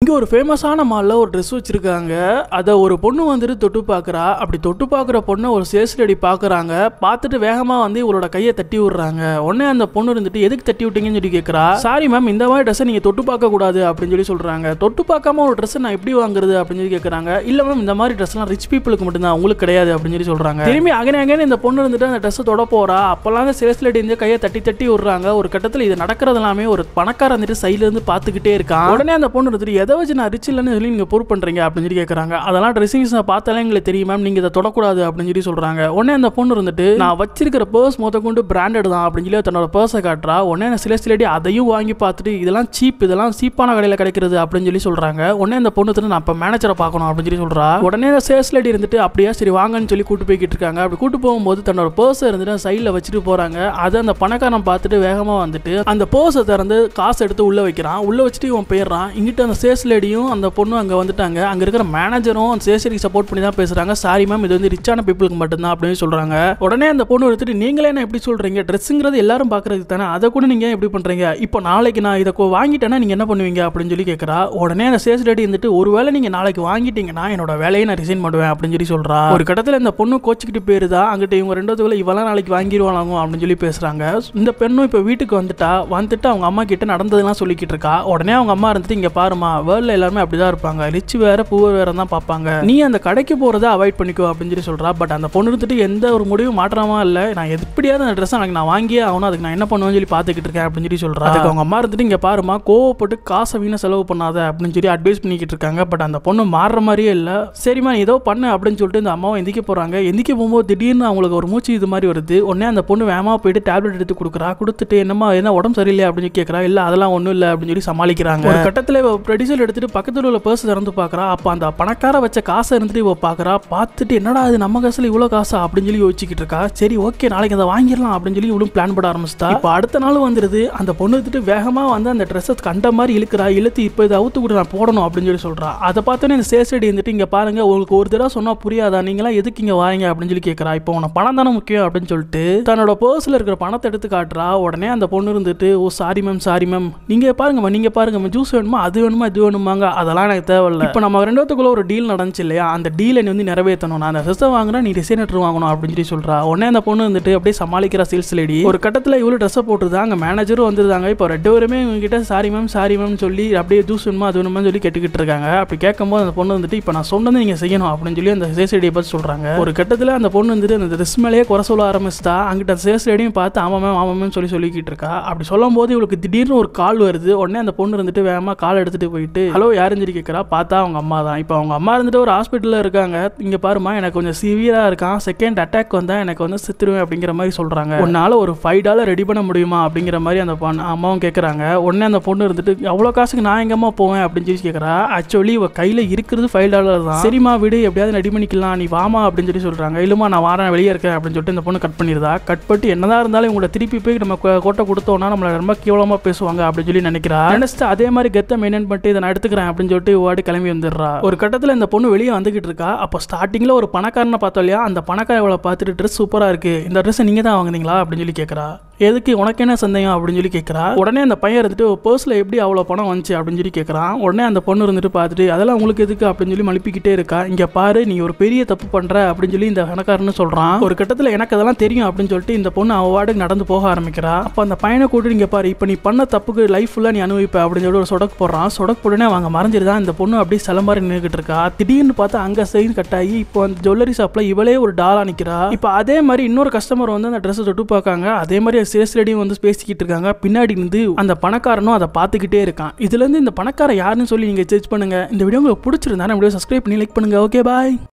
இங்க ஒரு ஃபேமஸான மால்ல ஒரு ட்ரெஸ் வச்சிருக்காங்க அதை ஒரு பொண்ணு வந்துட்டு தொட்டு பார்க்கறா அப்படி தொட்டு பார்க்குற பொண்ணை ஒரு சேல்ஸ் லேடி பார்க்கறாங்க பார்த்துட்டு வேகமா வந்து இவளோட கையை தட்டி விடுறாங்க உடனே அந்த பொண்ணு இருந்துட்டு எதுக்கு தட்டி விட்டீங்கன்னு சொல்லி கேட்கறா சாரி மேம் இந்த மாதிரி ட்ரெஸ்ஸை நீங்க தொட்டு பார்க்க கூடாது அப்படின்னு சொல்லி சொல்றாங்க தொட்டு பார்க்காம ஒரு ட்ரெஸ் நான் எப்படி வாங்குறது அப்படின்னு சொல்லி கேட்கறாங்க இல்ல மேம் இந்த மாதிரி ட்ரெஸ்லாம் ரிச் பீப்புளுக்கு மட்டும்தான் உங்களுக்கு கிடையாது அப்படின்னு சொல்லி சொல்றாங்க திரும்பி அகனே அகனே இந்த பொண்ணு இருந்துட்டு அந்த ட்ரெஸ் தொட போறா அப்பெல்லாம் அந்த சேல்ஸ் லேடி வந்து கையை தட்டி தட்டி விடுறாங்க ஒரு கட்டத்தில் இது நடக்கிறது எல்லாமே ஒரு பணக்காரன் வந்துட்டு சைடுல இருந்து பார்த்துக்கிட்டே இருக்கான் உடனே அந்த பொண்ணு இருந்துட்டு எதை வச்சு நான் ரிச் இல்லைன்னு சொல்லி நீங்க ப்ரூவ் பண்றீங்க அப்படின்னு சொல்லி கேட்கறாங்க அதெல்லாம் ட்ரெஸ்ஸிங்ஸ் பார்த்தாலே எங்களுக்கு தெரியும் மேம் நீங்க இதை தொடக்கூடாது அப்படின்னு சொல்லி சொல்றாங்க உடனே அந்த பொண்ணு இருந்துட்டு நான் வச்சிருக்கிற பர்ஸ் மொத்த கொண்டு பிராண்டட் தான் அப்படின்னு சொல்லி தன்னோட பர்ஸை காட்டுறா உடனே அந்த சில லேடி அதையும் வாங்கி பார்த்துட்டு இதெல்லாம் சீப் இதெல்லாம் சீப்பான கடையில் கிடைக்கிறது அப்படின்னு சொல்லி சொல்றாங்க உடனே அந்த பொண்ணு திரும்ப நான் இப்போ மேனேஜரை பார்க்கணும் அப்படின்னு சொல்லி சொல்றா உடனே அந்த சேல்ஸ் லேடி இருந்துட்டு அப்படியே சரி வாங்கன்னு சொல்லி கூட்டு போய்கிட்டு இருக்காங்க அப்படி கூட்டு போகும்போது தன்னோட பர்ஸை இருந்துட்டு சைடில் வச்சுட்டு போறாங்க அதை அந்த பணக்காரன் பார்த்துட்டு வேகமா வந்துட்டு அந்த பர்ஸை திறந்து காசு எடுத்து உள்ள வைக்கிறான் உள்ள வச்சுட்டு இவன் போயிடுறான் இங்கிட்ட அந்த சேல்ஸ் லேடியும் அந்த பொண்ணும் அங்க வந்துட்டாங்க அங்க இருக்கிற மேனேஜரும் அந்த சேல்ஸருக்கு சப்போர்ட் பண்ணி தான் பேசுறாங்க சாரி மேம் இது வந்து ரிச்சான பீப்புளுக்கு மட்டும்தான் அப்படின்னு சொல்றாங்க உடனே அந்த பொண்ணு எடுத்துட்டு நீங்களே என்ன எப்படி சொல்றீங்க ட்ரெஸ்ஸுங்கிறது எல்லாரும் பாக்குறதுக்கு தானே அதை கூட நீங்க ஏன் எப்படி பண்றீங்க இப்போ நாளைக்கு நான் இதை கொ- வாங்கிட்டேன்னா நீங்க என்ன பண்ணுவீங்க அப்படின்னு சொல்லி கேட்கறா உடனே அந்த சேல்ஸ் லேடி வந்துட்டு ஒருவேளை நீங்க நாளைக்கு வாங்கிட்டீங்கன்னா என்னோட வேலையை நான் ரிசைன் பண்ணுவேன் அப்படின்னு சொல்லி சொல்றா ஒரு கட்டத்துல இந்த பொண்ணு கோச்சிக்கிட்டு போயிருதா அங்கிட்ட இவங்க ரெண்டாவது இவெல்லாம் நாளைக்கு வாங்கிடுவாங்க அப்படின்னு சொல்லி பேசுறாங்க இந்த பெண்ணும் இப்போ வீட்டுக்கு வந்துட்டா வந்துட்டு அவங்க அம்மா கிட்ட நடந்ததெல்லாம் சொல்லிக்கிட்டு இருக்கா உடனே அவங்க அம்மா இருந்துட்டு இங்க பாருமா வேர்ல்ட்ல எல்லாருமே அப்படிதான் இருப்பாங்க ரிச் வேற புவர் வேற தான் பார்ப்பாங்க நீ அந்த கடைக்கு போறத அவாய்ட் பண்ணிக்கோ அப்படின்னு சொல்லி சொல்றா பட் அந்த பொண்ணு இருந்துட்டு எந்த ஒரு முடிவும் மாற்றாம இல்ல நான் எப்படியாவது அந்த ட்ரெஸ் எனக்கு நான் வாங்கியே ஆகணும் அதுக்கு நான் என்ன பண்ணுவேன்னு சொல்லி பார்த்துக்கிட்டு இருக்கேன் அப்படின்னு சொல்லி சொல்றா அதுக்கு அவங்க அம்மா இருந்துட்டு இங்க பாருமா கோவப்பட்டு காசை வீணா செலவு பண்ணாத அப்படின்னு சொல்லி அட்வைஸ் பண்ணிக்கிட்டு இருக்காங்க பட் அந்த பொண்ணு மாறுற மாதிரியே இல்ல சரிம்மா நீ ஏதோ பண்ணு அப்படின்னு சொல்லிட்டு இந்த அம்மாவை எந்திக்க போறாங்க எந்திக்க போகும்போது திடீர்னு அவங்களுக்கு ஒரு மூச்சு இது மாதிரி வருது உடனே அந்த பொண்ணு வேகமா போயிட்டு டேப்லெட் எடுத்து கொடுக்குறா கொடுத்துட்டு என்னம்மா என்ன உடம்பு சரியில்லையா அப்படின்னு சொல்லி கேட்கறா இல்ல அதெல்லாம் ஒண்ணும் இல்ல அப்படின்னு சொல்லி சமாளிக்கிறாங்க ஒரு கட்டத்துல இவ ப்ரெடிசல் எடுத்துட்டு பக்கத்துல உள்ள பர்ஸ் திறந்து பார்க்கறா அப்ப அந்த பணக்கார வச்ச காசை இருந்துட்டு இவ பார்க்கறா பார்த்துட்டு என்னடா இது நம்ம காசுல இவ்வளவு காசா அப்படின்னு சொல்லி யோசிச்சுக்கிட்டு இருக்கா சரி ஓகே நாளைக்கு அதை வாங்கிடலாம் அப்படின்னு சொல்லி இவளும் பிளான் பண்ண ஆரம்பிச்சிட்டா இப்போ அடுத்த நாள் வந்துருது அந்த பொண்ணு எடுத்துட்டு வேகமா வந்து அந்த ட்ரெஸ்ஸை கண்ட மாதிரி இழுக்கிறா இழுத்து இப்போ இதை அவுத்து கூட நான் போடணும் அப்படின்னு சொல்லி சொல்றா அதை பார்த்தோன்னே இந்த சேசடி இருந்துட்டு இங்க பாருங்க உங்களுக்கு ஒரு தடவை சொன்னா புரியாதா நீங்களா எதுக்கு இங்க வாரீங்க அப்படின்னு சொல்லி கேட்கறா இப்போ உனக்கு பணம் தானே முக்கியம் அப்படின்னு சொல்லிட்டு தன்னோட பர்ஸ்ல இருக்கிற பணத்தை எடுத்து காட்டுறா உடனே அந்த பொண்ணு இருந்துட்டு oh sorry ma'am sorry ma'am நீங்க பாருங்கம்மா நீங்க பாருங்க ஜூஸ் வேணுமா அது வேணுமா இது வேணுமாங்க அதெல்லாம் எனக்கு தேவையில்ல இப்போ நம்ம ரெண்டாவதுக்குள்ள ஒரு டீல் நடந்துச்சு இல்லையா அந்த டீலை நீ வந்து நிறைவேற்றணும் நான் அந்த ட்ரெஸ்ஸை வாங்குறேன் நீ டிசைனர் வாங்கணும் அப்படின்னு சொல்லி சொல்றா உடனே அந்த பொண்ணு வந்துட்டு அப்படியே சமாளிக்கிற சேல்ஸ் லேடி ஒரு கட்டத்தில் இவ்வளோ ட்ரெஸ்ஸை போட்டுருதா அங்கே மேனேஜரும் வந்துருந்தாங்க இப்போ ரெண்டு பேருமே இவங்க கிட்ட சாரி மேம் சாரி மேம் சொல்லி அப்படியே ஜூஸ் வேணுமா அது வேணுமா சொல்லி கேட்டுக்கிட்டு இருக்காங்க அப்படி கேட்கும்போது அந்த பொண்ணு வந்துட்டு இப்போ நான் சொன்னதை நீங்கள் செய்யணும் அப்படின்னு சொல்லி அந்த சேல்ஸ் லேடியை பற்றி சொல்றாங்க ஒரு கட்டத்தில் அந்த பொண்ணு வந்துட்டு அந்த ட்ரெஸ் மேலேயே குறை சொல்ல ஆரம்பிச்சிட்டா அங்கிட்ட அந்த சேல்ஸ் லேடியும் பார்த்து ஆமாம் மேம் ஆமாம் மேம் சொல்லி சொல்லிக்கிட்டு இருக்கா அப்படி சொல்லும் போது இவளுக்கு திடீர்னு ஒரு கால் வருது உடனே அந்த பொண்ணு இருந்துட்டு வேகமா கால் எடுத்துட்டு போயிட்டு ஹலோ யாருன்னு சொல்லி கேட்குறா பார்த்தா அவங்க அம்மா தான் இப்போ அவங்க அம்மா இருந்துட்டு ஒரு ஹாஸ்பிட்டலில் இருக்காங்க இங்க பாருமா எனக்கு கொஞ்சம் சிவியரா இருக்கான் செகண்ட் அட்டாக் வந்தா எனக்கு வந்து செத்துருவேன் அப்படிங்கிற மாதிரி சொல்றாங்க உன்னால ஒரு ஃபைவ் டாலர் ரெடி பண்ண முடியுமா அப்படிங்கிற மாதிரி அந்த பொண்ணு அம்மாவும் கேட்குறாங்க உடனே அந்த பொண்ணு இருந்துட்டு அவ்வளோ காசுக்கு நான் எங்கம்மா போவேன் அப்படின்னு சொல்லி கேட்குறா ஆக்சுவலி இவ கையில இருக்கிறது ஃபைவ் டாலர் தான் சரிம்மா விடு எப்படியாவது ரெடி பண்ணிக்கலாம் நீ வாமா அப்படின்னு சொல்லி சொல்றாங்க இல்லம்மா நான் வாரேன் வெளியே இருக்கேன் அப்படின்னு சொல்லிட்டு இந்த பொண்ணு கட் பண்ணிடுதா கட் பண்ணிட்டு என்னதான் இருந்தாலும் இவங்களை திருப்பி போய் நம்ம கொ- கோட்டை கொடுத்தோம்னா நம்மள ரொம்ப கேவலமா பேசுவாங்க அப்படின்னு சொல்லி நினைக்கிறா நினைச்சிட்டு அதே மாதிரி கெத்த மெயின்டைன் பண்ணிட்டு இதை நான் எடுத்துக்கிறேன் அப்படின்னு சொல்லிட்டு வாடி கிளம்பி வந்துடுறா ஒரு கட்டத்தில் இந்த பொண்ணு வெளியே வந்துகிட்டு இருக்கா அப்போ ஸ்டார்டிங்ல ஒரு பணக்காரனை பார்த்தோம் இல்லையா அந்த பணக்கார இவளை பார்த்துட்டு ட்ரெஸ் சூப்பரா இருக்கு இந்த ட்ரெஸ் நீங்க தான் வாங்குனீங்களா அப்படின்னு சொல்லி கேட்கறா எதுக்கு உனக்கு என்ன சந்தேகம் அப்படின்னு சொல்லி கேட்குறா உடனே அந்த பையன் இருந்துட்டு பர்ஸில் எப்படி அவ்வளோ பணம் வந்துச்சு அப்படின்னு சொல்லி கேட்குறான் உடனே அந்த பொண்ணு இருந்துட்டு பார்த்துட்டு அதெல்லாம் உங்களுக்கு எதுக்கு அப்படின்னு சொல்லி மழுப்பிக்கிட்டே இருக்கா இங்கே பாரு நீ ஒரு பெரிய தப்பு பண்ணுற அப்படின்னு சொல்லி இந்த கணக்காரன்னு சொல்கிறான் ஒரு கட்டத்தில் எனக்கு அதெல்லாம் தெரியும் அப்படின்னு சொல்லிட்டு இந்த பொண்ணு அவ வாட்டுக்கு நடந்து போக ஆரம்பிக்கிறா அப்போ அந்த பையனை கூட்டிட்டு இங்கே பாரு இப்போ நீ பண்ண தப்புக்கு லைஃப் ஃபுல்லாக நீ அனுபவிப்ப அப்படின்னு சொல்லிட்டு ஒரு சொடக்கு போடுறான் சொடக்கு போடனே அவங்க மறைஞ்சிருதான் இந்த பொண்ணு அப்படியே சில மாதிரி நின்றுக்கிட்டு இருக்கா திடீர்னு பார்த்தா அங்கே செயின் கட் ஆகி இப்போ அந்த ஜுவல்லரி ஷாப்பில் இவளே ஒரு டாலா நிற்கிறா இப்போ அதே மாதிரி இன்னொரு கஸ்டமர் வந்து அந்த ட்ரெஸ்ஸை தொட்டு பார்க்காங்க அதே மாதிரி சேல்ஸ் லேடியும் வந்து பேசிக்கிட்டு இருக்காங்க பின்னாடி இருந்து அந்த பணக்காரனும் அதை பார்த்துக்கிட்டே இருக்கான் இதுலேருந்து இந்த பணக்காரன் யாருன்னு சொல்லி நீங்கள் ஜட்ஜ் பண்ணுங்க இந்த வீடியோ உங்களுக்கு பிடிச்சிருந்தா நம்ம வீடியோ சப்ஸ்கிரைப் பண்ணி லைக் பண்ணுங்க ஓகே பாய்